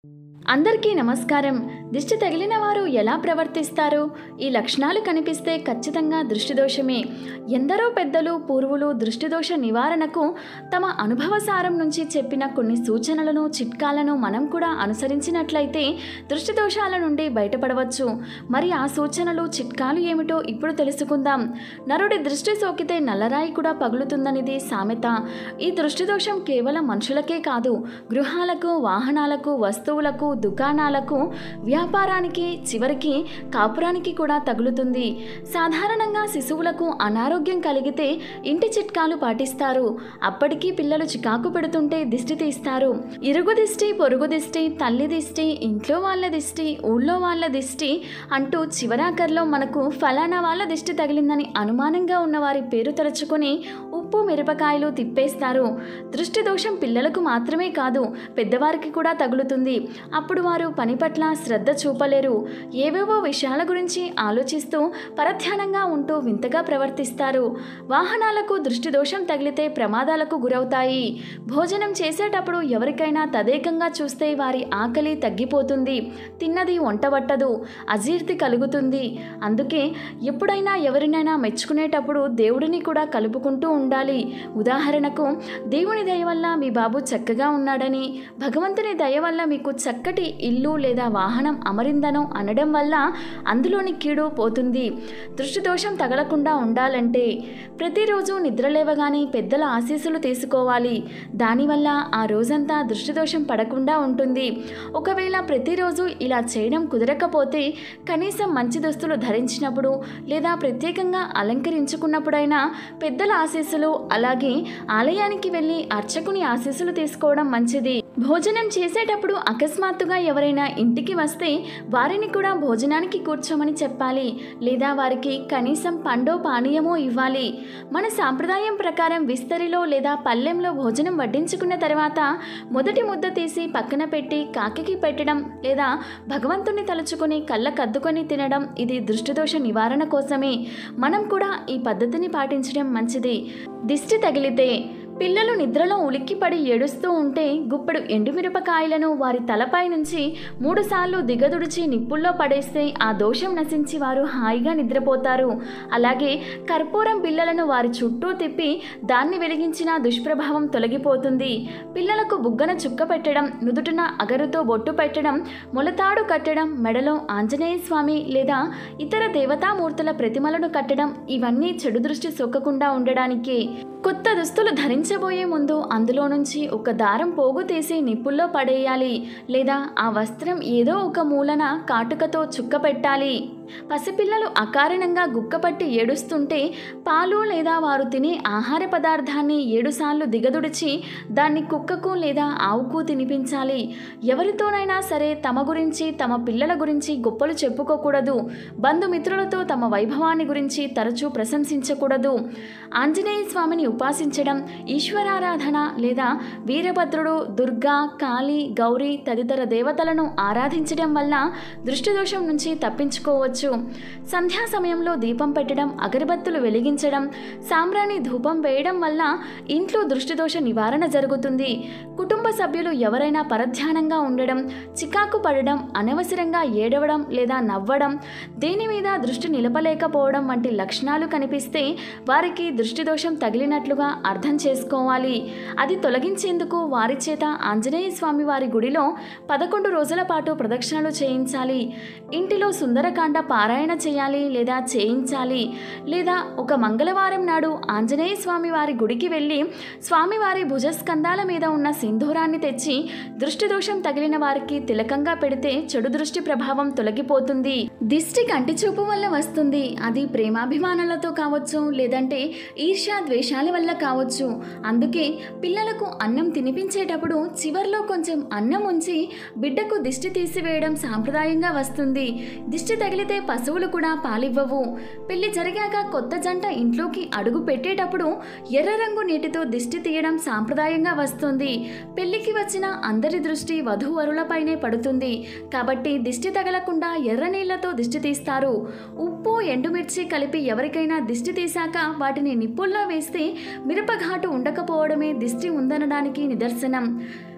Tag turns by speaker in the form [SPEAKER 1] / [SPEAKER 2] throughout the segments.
[SPEAKER 1] అందరికీ నమస్కారం దిష్టి తగిలిన వారు ఎలా ప్రవర్తిస్తారు ఈ లక్షణాలు కనిపిస్తే ఖచ్చితంగా దృష్టిదోషమే ఎందరో పెద్దలు పూర్వులు దృష్టిదోష నివారణకు తమ అనుభవసారం నుంచి చెప్పిన కొన్ని సూచనలను చిట్కాలను మనం కూడా అనుసరించినట్లయితే దృష్టిదోషాల నుండి బయటపడవచ్చు మరి ఆ సూచనలు చిట్కాలు ఏమిటో ఇప్పుడు తెలుసుకుందాం నరుడి దృష్టి సోకితే నల్లరాయి కూడా పగులుతుందనిది సామెత ఈ దృష్టిదోషం కేవలం మనుషులకే కాదు గృహాలకు వాహనాలకు వస్తువులకు దుకాణాలకు వ్యాపారానికి చివరికి కాపురానికి కూడా తగులుతుంది సాధారణంగా శిశువులకు అనారోగ్యం కలిగితే ఇంటి చిట్కాలు పాటిస్తారు అప్పటికీ పిల్లలు చికాకు పెడుతుంటే దిష్టి తీస్తారు ఇరుగు దిష్టి పొరుగు దిష్టి తల్లి దిష్టి ఇంట్లో వాళ్ళ దిష్టి ఊళ్ళో వాళ్ళ దిష్టి అంటూ చివరాఖర్లో మనకు ఫలానా వాళ్ళ దిష్టి తగిలిందని అనుమానంగా ఉన్న వారి పేరు తలుచుకొని ఉప్పు మిరపకాయలు తిప్పేస్తారు దృష్టి దోషం పిల్లలకు మాత్రమే కాదు పెద్దవారికి కూడా తగులుతుంది అప్పుడు వారు పని పట్ల శ్రద్ధ చూపలేరు ఏవేవో విషయాల గురించి ఆలోచిస్తూ పరధ్యానంగా ఉంటూ వింతగా ప్రవర్తిస్తారు వాహనాలకు దృష్టి దోషం తగిలితే ప్రమాదాలకు గురవుతాయి భోజనం చేసేటప్పుడు ఎవరికైనా తదేకంగా చూస్తే వారి ఆకలి తగ్గిపోతుంది తిన్నది వంటబట్టదు అజీర్తి కలుగుతుంది అందుకే ఎప్పుడైనా ఎవరినైనా మెచ్చుకునేటప్పుడు దేవుడిని కూడా కలుపుకుంటూ ఉండాలి ఉదాహరణకు దేవుని దయ వల్ల మీ బాబు చక్కగా ఉన్నాడని భగవంతుని దయ వల్ల మీకు చక్కటి ఇల్లు లేదా వాహనం అమరిందనో అనడం వల్ల అందులోని కీడు పోతుంది దృష్టి దోషం తగలకుండా ఉండాలంటే ప్రతిరోజు నిద్రలేవగానే పెద్దల ఆశీస్సులు తీసుకోవాలి దానివల్ల ఆ రోజంతా దృష్టి దోషం పడకుండా ఉంటుంది ఒకవేళ ప్రతిరోజు ఇలా చేయడం కుదరకపోతే కనీసం మంచి దుస్తులు ధరించినప్పుడు లేదా ప్రత్యేకంగా అలంకరించుకున్నప్పుడైనా పెద్దల ఆశీస్సులు అలాగే ఆలయానికి వెళ్ళి అర్చకుని ఆశీస్సులు తీసుకోవడం మంచిది భోజనం చేసేటప్పుడు అకస్మాత్తుగా ఎవరైనా ఇంటికి వస్తే వారిని కూడా భోజనానికి కూర్చోమని చెప్పాలి లేదా వారికి కనీసం పండో పానీయమో ఇవ్వాలి మన సాంప్రదాయం ప్రకారం విస్తరిలో లేదా పల్లెంలో భోజనం వడ్డించుకున్న తర్వాత మొదటి ముద్ద తీసి పక్కన పెట్టి కాకికి పెట్టడం లేదా భగవంతుని తలుచుకొని కళ్ళకద్దుకొని తినడం ఇది దృష్టిదోష నివారణ కోసమే మనం కూడా ఈ పద్ధతిని పాటించడం మంచిది దిష్టి తగిలితే పిల్లలు నిద్రలో ఉలిక్కిపడి ఏడుస్తూ ఉంటే గుప్పెడు ఎండుమిరపకాయలను వారి తలపై నుంచి మూడుసార్లు దిగదుడిచి నిప్పుల్లో పడేస్తే ఆ దోషం నశించి వారు హాయిగా నిద్రపోతారు అలాగే కర్పూరం బిళ్ళలను వారి చుట్టూ తిప్పి దాన్ని వెలిగించిన దుష్ప్రభావం తొలగిపోతుంది పిల్లలకు బుగ్గన చుక్క పెట్టడం నుదుటిన అగరుతో బొట్టు పెట్టడం మొలతాడు కట్టడం మెడలో ఆంజనేయ స్వామి లేదా ఇతర దేవతామూర్తుల ప్రతిమలను కట్టడం ఇవన్నీ చెడు దృష్టి సోకకుండా ఉండడానికి కొత్త దుస్తులు ధరించబోయే ముందు అందులో నుంచి ఒక దారం పోగు తీసి నిప్పుల్లో పడేయాలి లేదా ఆ వస్త్రం ఏదో ఒక మూలన కాటుకతో చుక్క పెట్టాలి పసిపిల్లలు అకారణంగా గుక్కపట్టి ఏడుస్తుంటే పాలు లేదా వారు తినే ఆహార పదార్థాన్ని ఏడుసార్లు దిగదుడిచి దాన్ని కుక్కకు లేదా ఆవుకు తినిపించాలి ఎవరితోనైనా సరే తమ గురించి తమ పిల్లల గురించి గొప్పలు చెప్పుకోకూడదు బంధుమిత్రులతో తమ వైభవాన్ని గురించి తరచూ ప్రశంసించకూడదు ఆంజనేయ స్వామిని ఉపాసించడం ఈశ్వరారాధన లేదా వీరభద్రుడు దుర్గా కాళీ గౌరీ తదితర దేవతలను ఆరాధించడం వల్ల దృష్టిదోషం నుంచి తప్పించుకోవచ్చు సంధ్యా సమయంలో దీపం పెట్టడం అగరబత్తులు వెలిగించడం సాంబ్రాణి ధూపం వేయడం వల్ల ఇంట్లో దృష్టిదోష నివారణ జరుగుతుంది కుటుంబ సభ్యులు ఎవరైనా పరధ్యానంగా ఉండడం చికాకు పడడం అనవసరంగా ఏడవడం లేదా నవ్వడం దేని మీద దృష్టి నిలపలేకపోవడం వంటి లక్షణాలు కనిపిస్తే వారికి దృష్టిదోషం తగిలినట్లుగా అర్థం చేసుకోవాలి అది తొలగించేందుకు వారి చేత ఆంజనేయ స్వామి వారి గుడిలో పదకొండు రోజుల పాటు ప్రదక్షిణలు చేయించాలి ఇంటిలో సుందరకాండ పారాయణ చేయాలి లేదా చేయించాలి లేదా ఒక మంగళవారం నాడు ఆంజనేయ స్వామి వారి గుడికి వెళ్ళి స్వామివారి భుజస్కంధాల మీద ఉన్న సింధూరాన్ని తెచ్చి దృష్టి దోషం తగిలిన వారికి తిలకంగా పెడితే చెడు దృష్టి ప్రభావం తొలగిపోతుంది దిష్టి కంటి చూపు వల్ల వస్తుంది అది ప్రేమాభిమానాలతో కావచ్చు లేదంటే ఈర్ష్య ద్వేషాల వల్ల కావచ్చు అందుకే పిల్లలకు అన్నం తినిపించేటప్పుడు చివర్లో కొంచెం అన్నం ఉంచి బిడ్డకు దిష్టి తీసివేయడం సాంప్రదాయంగా వస్తుంది దిష్టి తగిలితే పశువులు కూడా పాలివ్వవు పెళ్లి జరిగాక కొత్త జంట ఇంట్లోకి అడుగు పెట్టేటప్పుడు ఎర్ర రంగు నీటితో దిష్టి తీయడం సాంప్రదాయంగా వస్తుంది పెళ్లికి వచ్చిన అందరి దృష్టి వధూవరులపైనే పడుతుంది కాబట్టి దిష్టి తగలకుండా ఎర్ర నీళ్లతో దిష్టి తీస్తారు ఉప్పు ఎండుమిర్చి కలిపి ఎవరికైనా దిష్టి తీశాక వాటిని నిప్పుల్లో వేస్తే మిరపఘాటు ఉండకపోవడమే దిష్టి ఉందనడానికి నిదర్శనం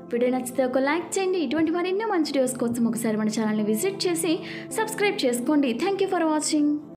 [SPEAKER 1] వీడియో నచ్చితే ఒక లైక్ చేయండి ఇటువంటి మరెన్నో మంచి వీడియోస్ కోసం ఒకసారి మన ఛానల్ని విజిట్ చేసి సబ్స్క్రైబ్ చేసుకోండి థ్యాంక్ యూ ఫర్ వాచింగ్